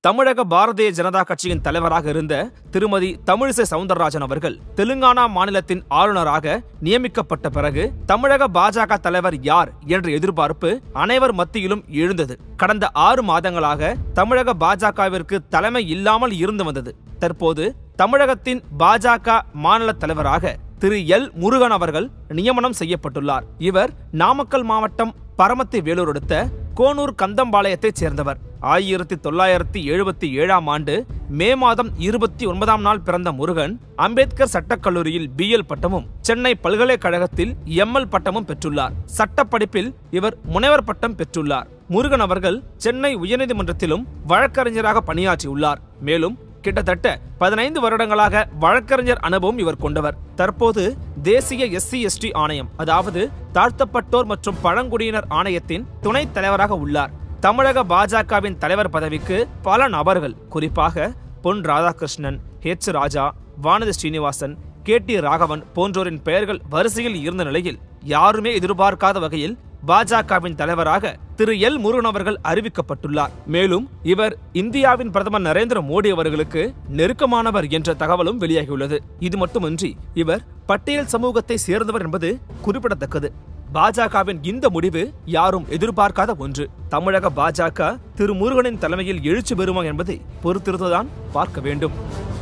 தமிழக பாரதிய ஜனதா கட்சியின் தலைவராக இருந்த திருமதி தமிழிசை சவுந்தரராஜன் அவர்கள் தெலுங்கானா மாநிலத்தின் ஆளுநராக நியமிக்கப்பட்ட பிறகு தமிழக பாஜக தலைவர் யார் என்ற எதிர்பார்ப்பு அனைவர் மத்தியிலும் எழுந்தது கடந்த ஆறு மாதங்களாக தமிழக பாஜகவிற்கு தலைமை இல்லாமல் இருந்து வந்தது தற்போது தமிழகத்தின் பாஜக மாநில தலைவராக திரு எல் முருகன் அவர்கள் நியமனம் செய்யப்பட்டுள்ளார் இவர் நாமக்கல் மாவட்டம் பரமத்தி வேலூர் அடுத்த கோனூர் கந்தம்பாளையத்தைச் சேர்ந்தவர் ஆயிரத்தி தொள்ளாயிரத்தி எழுபத்தி ஏழாம் ஆண்டு மே மாதம் இருபத்தி ஒன்பதாம் நாள் பிறந்த முருகன் அம்பேத்கர் சட்டக் கல்லூரியில் பிஎல் பட்டமும் சென்னை பல்கலைக்கழகத்தில் எம்எல் பட்டமும் பெற்றுள்ளார் சட்டப்படிப்பில் இவர் முனைவர் பட்டம் பெற்றுள்ளார் முருகன் அவர்கள் சென்னை உயர்நீதிமன்றத்திலும் வழக்கறிஞராக பணியாற்றியுள்ளார் மேலும் கிட்டத்தட்ட பதினைந்து வருடங்களாக வழக்கறிஞர் அனுபவம் இவர் கொண்டவர் தற்போது தேசிய எஸ்சி எஸ்டி ஆணையம் அதாவது தாழ்த்தப்பட்டோர் மற்றும் பழங்குடியினர் ஆணையத்தின் துணைத் தலைவராக உள்ளார் தமிழக பாஜகவின் தலைவர் பதவிக்கு பல நபர்கள் குறிப்பாக Pon Radhakrishnan H Raja Vanathi Srinivasan K T Raghavan போன்றோரின் பெயர்கள் வரிசையில் இருந்த நிலையில் யாருமே எதிர்பார்க்காத வகையில் பாஜகவின் தலைவராக திரு எல் முருகன் அவர்கள் அறிவிக்கப்பட்டுள்ளார் மேலும் இவர் இந்தியாவின் பிரதமர் நரேந்திர மோடி அவர்களுக்கு நெருக்கமானவர் என்ற தகவலும் வெளியாகியுள்ளது இது மட்டுமின்றி இவர் பட்டியல் சமூகத்தை சேர்ந்தவர் என்பது குறிப்பிடத்தக்கது பாஜகவின் இந்த முடிவு யாரும் எதிர்பார்க்காத ஒன்று தமிழக பாஜக திரு முருகனின் தலைமையில் எழுச்சி பெறுமா என்பதை பொறுத்திருந்துதான் பார்க்க வேண்டும்